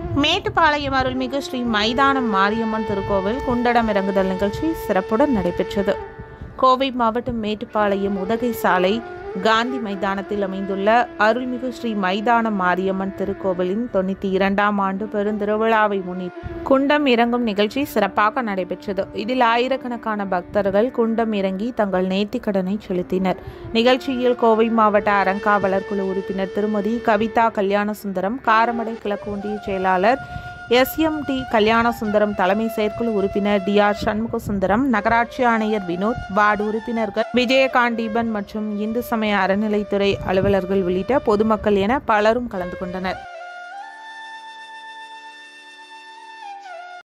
மேட்டுப்பாளையம் அருள்மிகு ஸ்ரீ மைதானம் மாரியம்மன் திருக்கோவில் குண்டடம் இறங்குதல் நிகழ்ச்சி சிறப்புடன் நடைபெற்றது கோவை மாவட்டம் மேட்டுப்பாளையம் உதகை சாலை காந்தி மைதானத்தில் அமைந்துள்ள அருள்மிகு ஸ்ரீ மைதானம் மாரியம்மன் திருக்கோவிலின் தொண்ணூற்றி இரண்டாம் ஆண்டு பெருந்திருவிழாவை முன்னிட்டு குண்டம் இறங்கும் நிகழ்ச்சி சிறப்பாக நடைபெற்றது இதில் ஆயிரக்கணக்கான பக்தர்கள் குண்டம் இறங்கி தங்கள் நேர்த்திக்கடனை செலுத்தினர் நிகழ்ச்சியில் கோவை மாவட்ட அறங்காவலர் குழு உறுப்பினர் திருமதி கவிதா கல்யாணசுந்தரம் காரமடை கிழக்கு ஒன்றிய செயலாளர் எஸ்எம்டி கல்யாணசுந்தரம் தலைமை செயற்குழு உறுப்பினர் டி ஆர் சண்முகசுந்தரம் நகராட்சி ஆணையர் வினோத் வார்டு உறுப்பினர்கள் விஜயகாண்டீபன் மற்றும் இந்து சமய அறநிலைத்துறை அலுவலர்கள் உள்ளிட்ட பொதுமக்கள் என பலரும் கலந்து கொண்டனர்